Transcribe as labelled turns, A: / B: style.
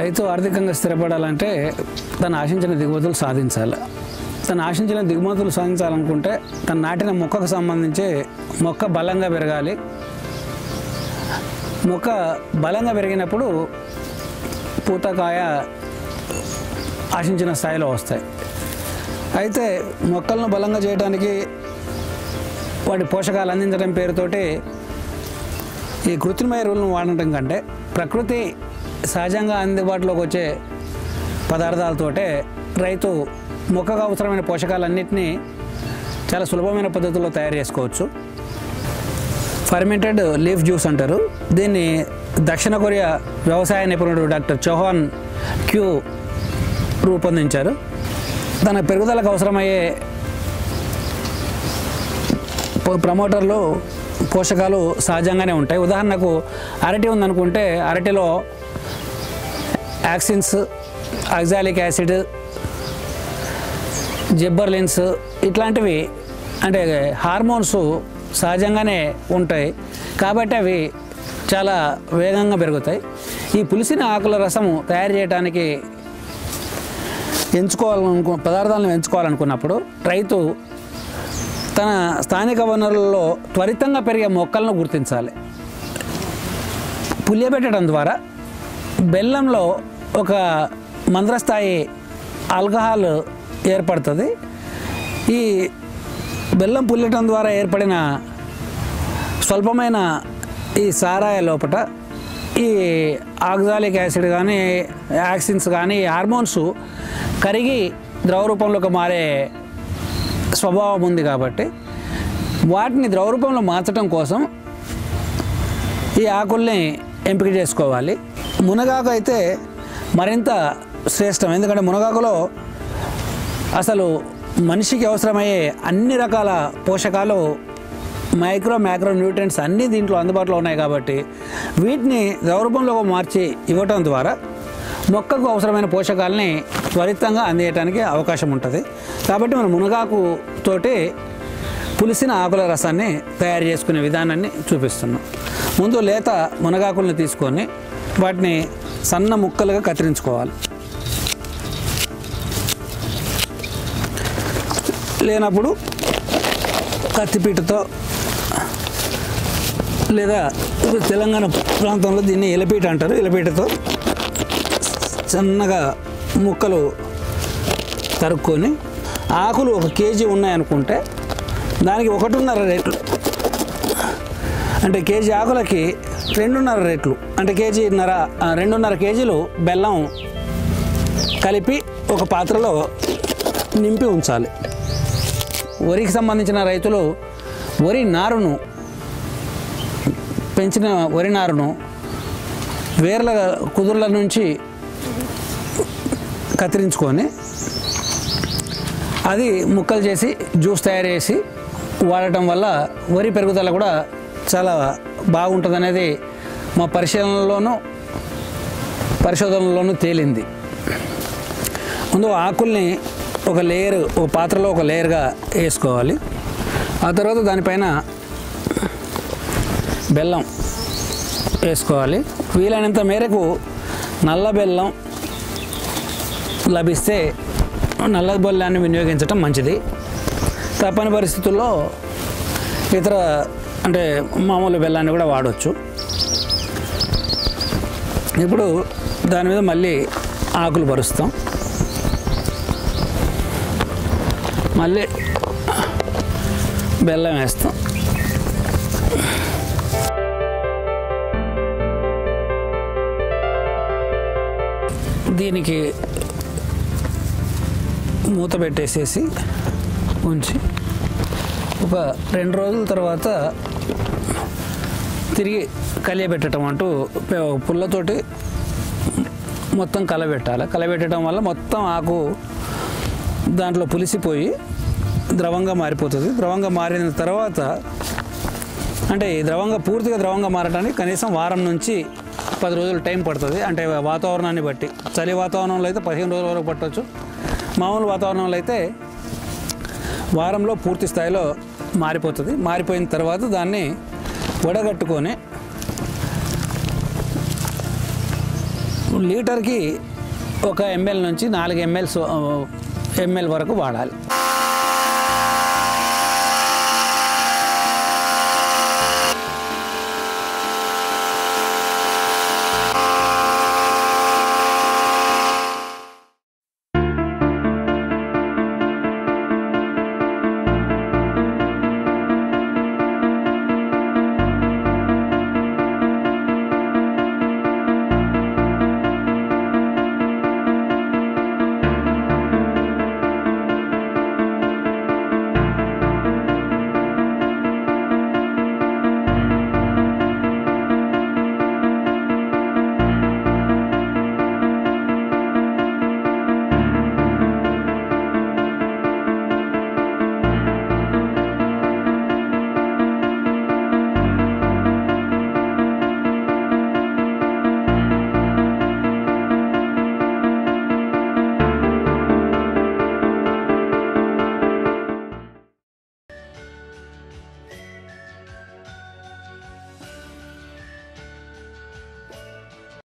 A: రైతు ఆర్థికంగా స్థిరపడాలంటే తను ఆశించిన దిగుమతులు సాధించాలి తను ఆశించిన దిగుమతులు సాధించాలనుకుంటే తను నాటిన మొక్కకు సంబంధించి మొక్క బలంగా పెరగాలి మొక్క బలంగా పెరిగినప్పుడు పూతకాయ ఆశించిన స్థాయిలో వస్తాయి అయితే మొక్కలను బలంగా చేయడానికి వాటి పోషకాలు అందించడం పేరుతోటి ఈ కృత్రిమ ఎరువులను వాడటం కంటే ప్రకృతి సహజంగా అందుబాటులోకి వచ్చే పదార్థాలతోటే రైతు మొక్కకు అవసరమైన పోషకాలన్నింటినీ చాలా సులభమైన పద్ధతిలో తయారు చేసుకోవచ్చు ఫర్మెంటెడ్ లీఫ్ జ్యూస్ అంటారు దీన్ని దక్షిణ కొరియా వ్యవసాయ నిపుణుడు డాక్టర్ చౌహాన్ క్యూ రూపొందించారు తన పెరుగుదలకు అవసరమయ్యే పో- ప్రమోటర్లు పోషకాలు సహజంగానే ఉంటాయి ఉదాహరణకు అరటి ఉందనుకుంటే అరటిలో యాక్సిన్స్ ఆక్సాలిక్ యాసిడ్ జిబ్బర్లిన్స్ ఇట్లాంటివి అంటే హార్మోన్స్ సహజంగానే ఉంటాయి కాబట్టి అవి చాలా వేగంగా పెరుగుతాయి ఈ పులిసిన ఆకుల రసము తయారు చేయడానికి ఎంచుకోవాలనుకు పదార్థాలను ఎంచుకోవాలనుకున్నప్పుడు రైతు తన స్థానిక వనరులలో త్వరితంగా పెరిగే మొక్కలను గుర్తించాలి పులియబెట్టడం ద్వారా బెల్లంలో ఒక మంద్రస్థాయి ఆల్కహాల్ ఏర్పడుతుంది ఈ బెల్లం పుల్లటం ద్వారా ఏర్పడిన స్వల్పమైన ఈ సారాయ లోపట ఈ ఆక్సాలిక్ యాసిడ్ కానీ యాక్సిన్స్ కానీ హార్మోన్స్ కరిగి ద్రవ రూపంలోకి మారే స్వభావం ఉంది కాబట్టి వాటిని ద్రవ రూపంలో మార్చడం కోసం ఈ ఆకుల్ని ఎంపిక చేసుకోవాలి మునగాకు అయితే మరింత శ్రేష్టం ఎందుకంటే మునగాకులో అసలు మనిషికి అవసరమయ్యే అన్ని రకాల పోషకాలు మైక్రో మ్యాక్రో న్యూట్రియంట్స్ అన్నీ దీంట్లో అందుబాటులో ఉన్నాయి కాబట్టి వీటిని ద్రవరూపంలో మార్చి ఇవ్వటం ద్వారా మొక్కకు అవసరమైన పోషకాలని త్వరితంగా అందించడానికి అవకాశం ఉంటుంది కాబట్టి మనం మునగాకు తోటి పులిసిన ఆకుల రసాన్ని తయారు చేసుకునే విధానాన్ని చూపిస్తున్నాం ముందు లేత మునగాకుల్ని తీసుకొని వాటిని సన్న ముక్కలుగా కత్తిరించుకోవాలి లేనప్పుడు కత్తిపీటతో లేదా ఇప్పుడు తెలంగాణ ప్రాంతంలో దీన్ని ఇలపీట అంటారు ఇలపీటతో సన్నగా ముక్కలు తరుక్కొని ఆకులు ఒక కేజీ ఉన్నాయనుకుంటే దానికి ఒకటిన్నర రేట్లు అంటే కేజీ ఆకులకి రెండున్నర రేట్లు అంటే కేజీన్నర ఆ, రెండున్నర కేజీలు బెల్లం కలిపి ఒక పాత్రలో నింపి ఉంచాలి వరికి సంబంధించిన రైతులు వరి నారును పెంచిన వరి నారును వేర్ల కుదుర్ల నుంచి కత్తిరించుకొని అది ముక్కలు చేసి జ్యూస్ తయారు చేసి వాడటం వల్ల వరి పెరుగుదల కూడా చాలా బాగుంటుంది అనేది మా పరిశీలనలోనూ పరిశోధనలోనూ తేలింది ముందు ఆకుల్ని ఒక లేయర్ ఒక పాత్రలో ఒక లేయర్గా వేసుకోవాలి ఆ తర్వాత దానిపైన బెల్లం వేసుకోవాలి వీలైనంత మేరకు నల్ల బెల్లం లభిస్తే నల్ల బెల్లాన్ని వినియోగించడం మంచిది తప్పని పరిస్థితుల్లో ఇతర అంటే మామూలు బెల్లాన్ని కూడా వాడవచ్చు ఇప్పుడు దాని మీద మళ్ళీ ఆకులు పరుస్తాం మళ్ళీ బెల్లం వేస్తాం దీనికి మూత పెట్టేసేసి ఉంచి ఒక రెండు రోజుల తర్వాత తిరిగి కలియబెట్టడం అంటూ పే- పుల్లతోటి మొత్తం కలబెట్టాలి కలబెట్టడం వల్ల మొత్తం ఆకు దాంట్లో పులిసిపోయి ద్రవంగా మారిపోతుంది ద్రవంగా మారిన తర్వాత అంటే ఈ ద్రవంగా పూర్తిగా ద్రవంగా మారడానికి కనీసం వారం నుంచి పది రోజులు టైం పడుతుంది అంటే వాతావరణాన్ని బట్టి చలి వాతావరణంలో అయితే పదిహేను రోజుల వరకు పట్టవచ్చు మామూలు వాతావరణంలో అయితే వారంలో పూర్తి స్థాయిలో మారిపోతుంది మారిపోయిన తర్వాత దాన్ని వడగట్టుకొని లీటర్కి ఒక ఎంఎల్ నుంచి నాలుగు ఎంఎల్ ఎంఎల్ వరకు వాడాలి